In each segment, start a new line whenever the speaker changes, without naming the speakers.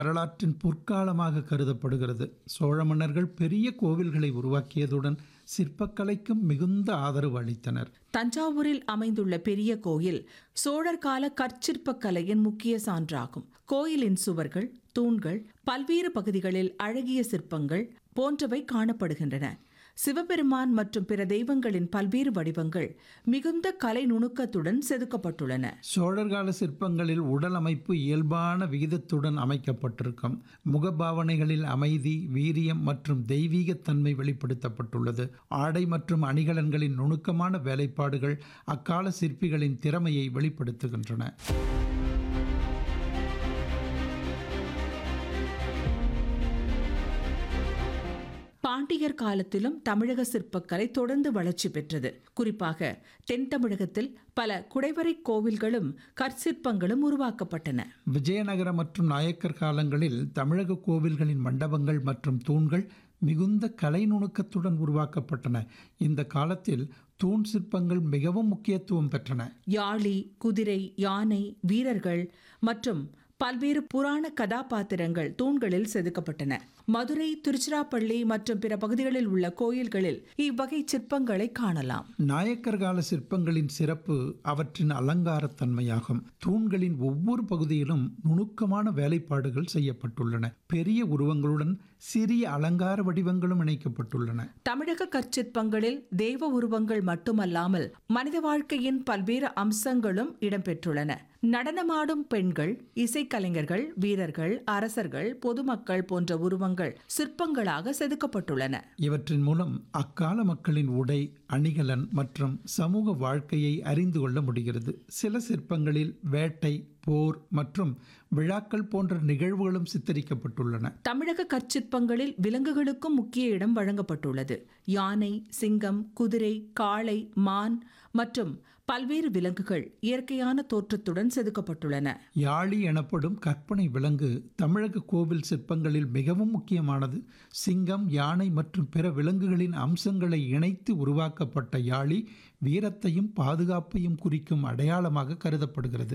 வரலாற்றின் பொற்காலமாக கருதப்படுகிறது சோழ மன்னர்கள் பெரிய கோவில்களை உருவாக்கியதுடன் சிற்பக்கலைக்கும் மிகுந்த ஆதரவு அளித்தனர்
தஞ்சாவூரில் அமைந்துள்ள பெரிய கோயில் சோழர் கால கற்சிற்பக் கலையின் முக்கிய சான்றாகும் கோயிலின் சுவர்கள் தூண்கள் பல்வேறு பகுதிகளில் அழகிய சிற்பங்கள் போன்றவை காணப்படுகின்றன சிவபெருமான் மற்றும் பிற தெய்வங்களின் பல்வேறு வடிவங்கள் மிகுந்த கலை நுணுக்கத்துடன் செதுக்கப்பட்டுள்ளன
சோழர் கால சிற்பங்களில் உடல் அமைப்பு இயல்பான விகிதத்துடன் அமைக்கப்பட்டிருக்கும் முகபாவனைகளில் அமைதி வீரியம் மற்றும் தெய்வீகத்தன்மை வெளிப்படுத்தப்பட்டுள்ளது ஆடை மற்றும் அணிகலன்களின் நுணுக்கமான வேலைப்பாடுகள் அக்கால சிற்பிகளின் திறமையை வெளிப்படுத்துகின்றன
பாண்டியர் காலத்திலும் தமிழக சிற்பக்கலை தொடர்ந்து வளர்ச்சி பெற்றது குறிப்பாக தென் தமிழகத்தில் பல குடைவரை கோவில்களும் கற்சிற்பங்களும் உருவாக்கப்பட்டன
விஜயநகர மற்றும் நாயக்கர் காலங்களில் தமிழக கோவில்களின் மண்டபங்கள் மற்றும் தூண்கள் மிகுந்த கலை நுணுக்கத்துடன் உருவாக்கப்பட்டன இந்த காலத்தில் தூண் சிற்பங்கள் மிகவும் முக்கியத்துவம் பெற்றன
யாழி குதிரை யானை வீரர்கள் மற்றும் பல்வேறு புராண கதாபாத்திரங்கள் தூண்களில் செதுக்கப்பட்டன மதுரை திருச்சிராப்பள்ளி மற்றும் பிற பகுதிகளில் உள்ள கோயில்களில் இவ்வகை சிற்பங்களை காணலாம்
நாயக்கர் கால சிற்பங்களின் சிறப்பு அவற்றின் அலங்காரத்தன்மையாகும் தூண்களின் ஒவ்வொரு பகுதியிலும் நுணுக்கமான வேலைப்பாடுகள் செய்யப்பட்டுள்ளன பெரிய உருவங்களுடன் சிறிய அலங்கார வடிவங்களும் இணைக்கப்பட்டுள்ளன
தமிழக கற்சிற்பங்களில் தெய்வ உருவங்கள் மட்டுமல்லாமல் மனித வாழ்க்கையின் பல்வேறு அம்சங்களும் இடம்பெற்றுள்ளன நடனமாடும் பெண்கள் இசைக்கலைஞர்கள் வீரர்கள் அரசர்கள் பொதுமக்கள் போன்ற உருவங்கள் சிற்பங்களாக செதுக்கப்பட்டுள்ளன
இவற்றின் மூலம் அக்கால மக்களின் உடை அணிகலன் மற்றும் சமூக வாழ்க்கையை அறிந்து கொள்ள முடிகிறது சில சிற்பங்களில் வேட்டை போர் மற்றும் விழாக்கள் போன்ற நிகழ்வுகளும் சித்தரிக்கப்பட்டுள்ளன
தமிழக கற்சிற்பங்களில் விலங்குகளுக்கும் முக்கிய இடம் வழங்கப்பட்டுள்ளது யானை சிங்கம் குதிரை காளை மான் மற்றும் பல்வேறு விலங்குகள் இயற்கையான தோற்றத்துடன் செதுக்கப்பட்டுள்ளன
யாழி எனப்படும் கற்பனை விலங்கு தமிழக கோவில் சிற்பங்களில் மிகவும் முக்கியமானது சிங்கம் யானை மற்றும் பிற விலங்குகளின் அம்சங்களை இணைத்து உருவாக்கப்பட்ட யாழி வீரத்தையும் பாதுகாப்பையும் குறிக்கும் அடையாளமாக கருதப்படுகிறது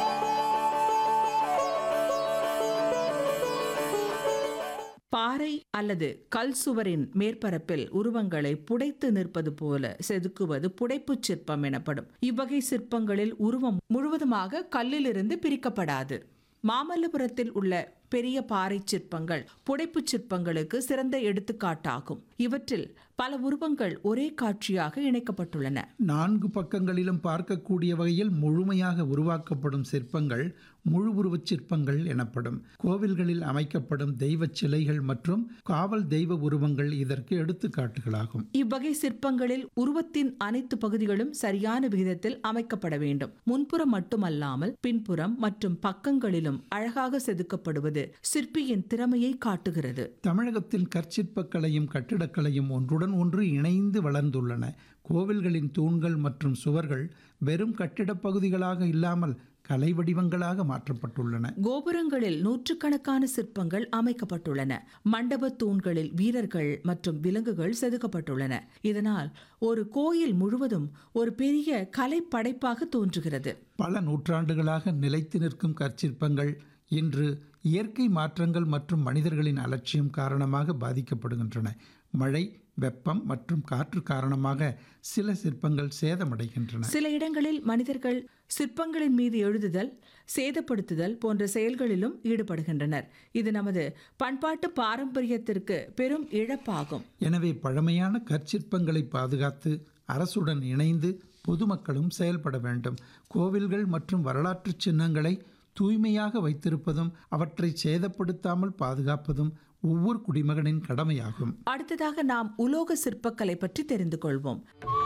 பாறை அல்லது கல் சுவரின் மேற்பரப்பில் உருவங்களை புடைத்து நிற்பது போல செதுக்குவது புடைப்புச் சிற்பம் எனப்படும் இவ்வகை சிற்பங்களில் உருவம் முழுவதுமாக கல்லிலிருந்து பிரிக்கப்படாது மாமல்லபுரத்தில் உள்ள பெரிய பாறை சிற்பங்கள் புடைப்புச் சிற்பங்களுக்கு சிறந்த எடுத்துக்காட்டாகும் இவற்றில் பல உருவங்கள் ஒரே காட்சியாக இணைக்கப்பட்டுள்ளன
நான்கு பக்கங்களிலும் பார்க்கக்கூடிய வகையில் முழுமையாக உருவாக்கப்படும் சிற்பங்கள் முழு உருவச் சிற்பங்கள் எனப்படும் கோவில்களில் அமைக்கப்படும் தெய்வச் சிலைகள் மற்றும் காவல் தெய்வ உருவங்கள் இதற்கு எடுத்துக்காட்டுகளாகும்
இவ்வகை சிற்பங்களில் உருவத்தின் அனைத்து பகுதிகளும் சரியான விகிதத்தில் அமைக்கப்பட வேண்டும் முன்புறம் மட்டுமல்லாமல் பின்புறம் மற்றும் பக்கங்களிலும் அழகாக செதுக்கப்படுவது சிற்பியின் திறமையை காட்டுகிறது
தமிழகத்தில் கற்சிற்பக்கலையும் கட்டிடக்கலையும் ஒன்றுடன் ஒன்று இணைந்து வளர்ந்துள்ளன கோவில்களின் தூண்கள் மற்றும் சுவர்கள் வெறும் கட்டிடப் பகுதிகளாக இல்லாமல் கலை வடிவங்களாக மாற்றப்பட்டுள்ளன
கோபுரங்களில் நூற்றுக்கணக்கான சிற்பங்கள் அமைக்கப்பட்டுள்ளன மண்டப தூண்களில் வீரர்கள் மற்றும் விலங்குகள் செதுக்கப்பட்டுள்ளன இதனால் ஒரு கோயில் முழுவதும் ஒரு பெரிய கலை படைப்பாக தோன்றுகிறது
பல நூற்றாண்டுகளாக நிலைத்து நிற்கும் கற்சிற்பங்கள் இன்று இயற்கை மாற்றங்கள் மற்றும் மனிதர்களின் அலட்சியம் காரணமாக பாதிக்கப்படுகின்றன மழை வெப்பம் மற்றும் காற்று காரணமாக சில சிற்பங்கள் சேதமடைகின்றன
சில இடங்களில் மனிதர்கள் சிற்பங்களின் மீது எழுதுதல் சேதப்படுத்துதல் போன்ற செயல்களிலும் ஈடுபடுகின்றனர் இது நமது பண்பாட்டு பாரம்பரியத்திற்கு பெரும் இழப்பாகும்
எனவே பழமையான கற்சிற்பங்களை பாதுகாத்து அரசுடன் இணைந்து பொதுமக்களும் செயல்பட வேண்டும் கோவில்கள் மற்றும் வரலாற்று சின்னங்களை தூய்மையாக வைத்திருப்பதும் அவற்றை சேதப்படுத்தாமல் பாதுகாப்பதும் ஒவ்வொரு குடிமகனின் கடமையாகும்
அடுத்ததாக நாம் உலோக சிற்பக்கலை பற்றி தெரிந்து கொள்வோம்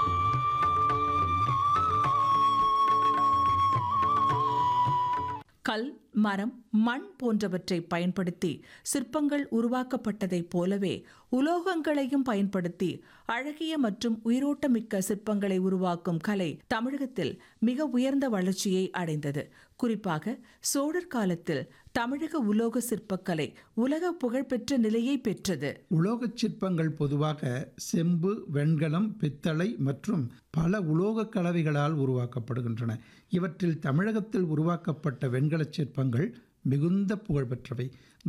கல் மரம் மண் போன்றவற்றை பயன்படுத்தி சிற்பங்கள் உருவாக்கப்பட்டதைப் போலவே உலோகங்களையும் பயன்படுத்தி அழகிய மற்றும் உயிரோட்டமிக்க சிற்பங்களை உருவாக்கும் கலை தமிழகத்தில் மிக உயர்ந்த வளர்ச்சியை அடைந்தது குறிப்பாக சோழர் காலத்தில் தமிழக உலோக சிற்பக்கலை உலக புகழ்பெற்ற நிலையை பெற்றது
உலோகச் சிற்பங்கள் பொதுவாக செம்பு வெண்கலம் பித்தளை மற்றும் பல உலோகக் கலவைகளால் உருவாக்கப்படுகின்றன இவற்றில் தமிழகத்தில் உருவாக்கப்பட்ட வெண்கலச் சிற்பங்கள் மிகுந்த புகழ்பெற்றவை